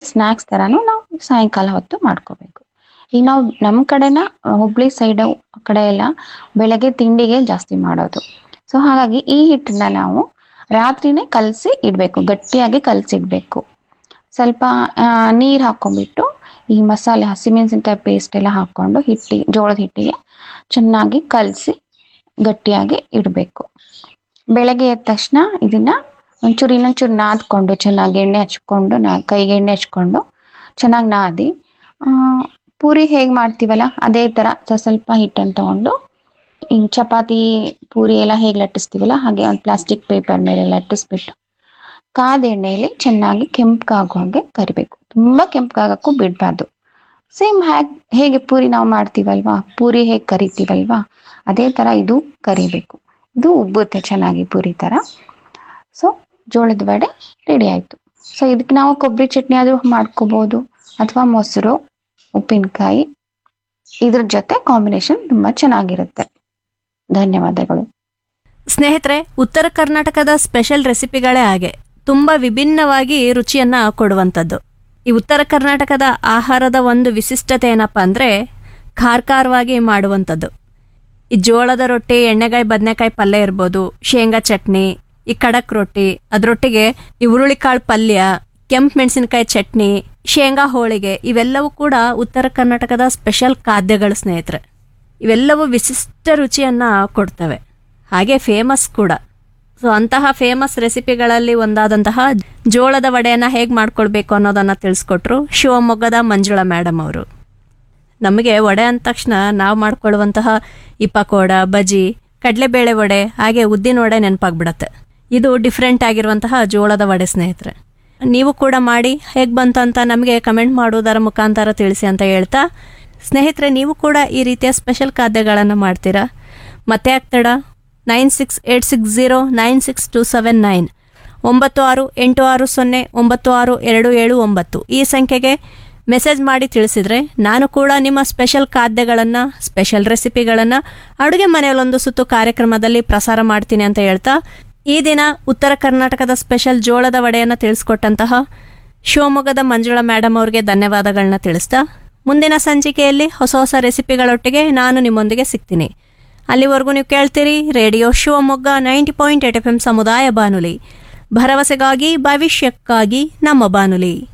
snacks ಥರನೂ ನಾವು ಸಾಯಂಕಾಲ ಹೊತ್ತು ಮಾಡ್ಕೋಬೇಕು ಈಗ ನಾವು ನಮ್ಮ ಕಡೆನ ಹುಬ್ಳಿ ಸೈಡ್ ಕಡೆ ಎಲ್ಲ ಬೆಳಗ್ಗೆ ತಿಂಡಿಗೆ ಜಾಸ್ತಿ ಮಾಡೋದು ಸೊ ಹಾಗಾಗಿ ಈ ಹಿಟ್ಟನ್ನ ನಾವು ರಾತ್ರಿನೇ ಕಲಸಿ ಇಡಬೇಕು ಗಟ್ಟಿಯಾಗಿ ಕಲಸಿಡ್ಬೇಕು ಸ್ವಲ್ಪ ನೀರು ಹಾಕೊಂಡ್ಬಿಟ್ಟು ಈ ಮಸಾಲೆ ಹಸಿಮೆಣಸಿನ್ಕಾಯಿ ಪೇಸ್ಟ್ ಎಲ್ಲ ಹಾಕೊಂಡು ಹಿಟ್ಟಿ ಜೋಳದ ಹಿಟ್ಟಿಗೆ ಚೆನ್ನಾಗಿ ಕಲಸಿ ಗಟ್ಟಿಯಾಗಿ ಇಡಬೇಕು ಬೆಳಗ್ಗೆ ಎದ್ದ ತಕ್ಷಣ ಇದನ್ನ ಒಂಚೂರು ಇನ್ನೊಂಚೂರು ನಾದ್ಕೊಂಡು ಚೆನ್ನಾಗಿ ಎಣ್ಣೆ ಹಚ್ಕೊಂಡು ನಾ ಕೈಗೆ ಎಣ್ಣೆ ಹಚ್ಕೊಂಡು ಚೆನ್ನಾಗಿ ನಾದಿ ಆ, ಪೂರಿ ಹೇಗೆ ಮಾಡ್ತೀವಲ್ಲ ಅದೇ ಥರ ಸ್ವ- ಸ್ವಲ್ಪ ಹಿಟ್ಟನ್ನು ತಗೊಂಡು ಹಿಂಗ್ ಚಪಾತಿ ಪೂರಿ ಎಲ್ಲ ಹೇಗೆ ಲಟ್ಟಿಸ್ತೀವಲ್ಲ ಹಾಗೆ ಒಂದು ಪ್ಲಾಸ್ಟಿಕ್ ಪೇಪರ್ ಮೇಲೆ ಲಟ್ಟಿಸ್ಬಿಟ್ಟು ಕಾದ ಎಣ್ಣೆಯಲ್ಲಿ ಚೆನ್ನಾಗಿ ಕೆಂಪಗಾಗೋ ಹಾಗೆ ಕರಿಬೇಕು ತುಂಬಾ ಕೆಂಪಗಾಗಕ್ಕೂ ಬಿಡಬಾರ್ದು ಸೇಮ್ ಹ್ಯಾಗ್ ಹೇಗೆ ಪೂರಿ ನಾವು ಮಾಡ್ತೀವಲ್ವಾ ಪೂರಿ ಹೇಗೆ ಕರಿತೀವಲ್ವಾ ಅದೇ ತರ ಇದು ಕರಿಬೇಕು ಇದು ಉಬ್ಬುತ್ತೆ ಚೆನ್ನಾಗಿ ಪೂರಿ ತರ ಸೊ ಜೋಳದ ವಡೆ ರೆಡಿ ಆಯ್ತು ಸೊ ಇದಕ್ಕೆ ನಾವು ಕೊಬ್ಬರಿ ಚಟ್ನಿ ಆದ್ರೂ ಮಾಡ್ಕೋಬಹುದು ಅಥವಾ ಮೊಸರು ಉಪ್ಪಿನಕಾಯಿ ಇದ್ರ ಜೊತೆ ಕಾಂಬಿನೇಷನ್ ತುಂಬಾ ಚೆನ್ನಾಗಿರುತ್ತೆ ಧನ್ಯವಾದಗಳು ಸ್ನೇಹಿತರೆ ಉತ್ತರ ಕರ್ನಾಟಕದ ಸ್ಪೆಷಲ್ ರೆಸಿಪಿಗಳೇ ಹಾಗೆ ತುಂಬ ವಿಭಿನ್ನವಾಗಿ ರುಚಿಯನ್ನ ಕೊಡುವಂಥದ್ದು ಈ ಉತ್ತರ ಕರ್ನಾಟಕದ ಆಹಾರದ ಒಂದು ವಿಶಿಷ್ಟತೆ ಏನಪ್ಪಾ ಅಂದ್ರೆ ಖಾರ್ಖಾರವಾಗಿ ಮಾಡುವಂಥದ್ದು ಈ ಜೋಳದ ರೊಟ್ಟಿ ಎಣ್ಣೆಗಾಯಿ ಬದನೆಕಾಯಿ ಪಲ್ಯ ಇರ್ಬೋದು ಶೇಂಗಾ ಚಟ್ನಿ ಈ ಕಡಕ್ ರೊಟ್ಟಿ ಅದ್ರೊಟ್ಟಿಗೆ ಈ ಹುರುಳಿಕಾಳು ಪಲ್ಯ ಕೆಂಪು ಮೆಣಸಿನಕಾಯಿ ಚಟ್ನಿ ಶೇಂಗಾ ಹೋಳಿಗೆ ಇವೆಲ್ಲವೂ ಕೂಡ ಉತ್ತರ ಕರ್ನಾಟಕದ ಸ್ಪೆಷಲ್ ಖಾದ್ಯಗಳು ಸ್ನೇಹಿತರೆ ಇವೆಲ್ಲವೂ ವಿಶಿಷ್ಟ ರುಚಿಯನ್ನ ಕೊಡ್ತವೆ ಹಾಗೆ ಫೇಮಸ್ ಕೂಡ ಸೊ ಅಂತಹ ಫೇಮಸ್ ರೆಸಿಪಿಗಳಲ್ಲಿ ಒಂದಾದಂತಹ ಜೋಳದ ವಡೆಯನ್ನ ಹೇಗೆ ಮಾಡ್ಕೊಳ್ಬೇಕು ಅನ್ನೋದನ್ನ ತಿಳಿಸ್ಕೊಟ್ರು ಶಿವಮೊಗ್ಗದ ಮಂಜುಳಾ ಮೇಡಮ್ ಅವರು ನಮಗೆ ವಡೆ ಅಂದ ತಕ್ಷಣ ನಾವು ಮಾಡ್ಕೊಳ್ಳುವಂತಹ ಈ ಪಕೋಡ ಬಜಿ ಕಡಲೆಬೇಳೆ ವಡೆ ಹಾಗೆ ಉದ್ದಿನ ವಡೆ ನೆನಪಾಗ್ಬಿಡತ್ತೆ ಇದು ಡಿಫ್ರೆಂಟ್ ಆಗಿರುವಂತಹ ಜೋಳದ ವಡೆ ಸ್ನೇಹಿತರೆ ನೀವು ಕೂಡ ಮಾಡಿ ಹೇಗೆ ಬಂತು ಅಂತ ನಮಗೆ ಕಮೆಂಟ್ ಮಾಡುವುದರ ಮುಖಾಂತರ ತಿಳಿಸಿ ಅಂತ ಹೇಳ್ತಾ ಸ್ನೇಹಿತರೆ ನೀವು ಕೂಡ ಈ ರೀತಿಯ ಸ್ಪೆಷಲ್ ಖಾದ್ಯಗಳನ್ನು ಮಾಡ್ತೀರಾ ಮತ್ತೆ ಆಗ್ತಡ nine six eight six zero nine six two seven nine ಒಂಬತ್ತು ಆರು ಎಂಟು ಆರು ಸೊನ್ನೆ ಒಂಬತ್ತು ಆರು ಎರಡು ಏಳು ಒಂಬತ್ತು ಈ ಸಂಖ್ಯೆಗೆ ಮೆಸೇಜ್ ಮಾಡಿ ತಿಳಿಸಿದ್ರೆ ನಾನು ಕೂಡ ನಿಮ್ಮ ಸ್ಪೆಷಲ್ ಖಾದ್ಯಗಳನ್ನು ಸ್ಪೆಷಲ್ ರೆಸಿಪಿಗಳನ್ನು ಅಡುಗೆ ಮನೆಯಲ್ಲೊಂದು ಸುತ್ತು ಕಾರ್ಯಕ್ರಮದಲ್ಲಿ ಪ್ರಸಾರ ಮಾಡ್ತೀನಿ ಅಂತ ಹೇಳ್ತಾ ಈ ದಿನ ಉತ್ತರ ಕರ್ನಾಟಕದ ಸ್ಪೆಷಲ್ ಜೋಳದ ವಡೆಯನ್ನು ತಿಳಿಸ್ಕೊಟ್ಟಂತಹ ಶಿವಮೊಗ್ಗದ ಮಂಜುಳಾ ಮೇಡಮ್ ಅವ್ರಿಗೆ ಧನ್ಯವಾದಗಳನ್ನ ತಿಳಿಸ್ತಾ ಮುಂದಿನ ಸಂಚಿಕೆಯಲ್ಲಿ ಹೊಸ ಹೊಸ ರೆಸಿಪಿಗಳೊಟ್ಟಿಗೆ ನಾನು ನಿಮ್ಮೊಂದಿಗೆ ಸಿಗ್ತೀನಿ ಅಲ್ಲಿವರೆಗೂ ನೀವು ಕೇಳ್ತೀರಿ radio Shivamogga ninety point eight F M ಸಮುದಾಯ ಬಾನುಲಿ ಭರವಸೆಗಾಗಿ ಭವಿಷ್ಯಕ್ಕಾಗಿ ನಮ್ಮ ಬಾನುಲಿ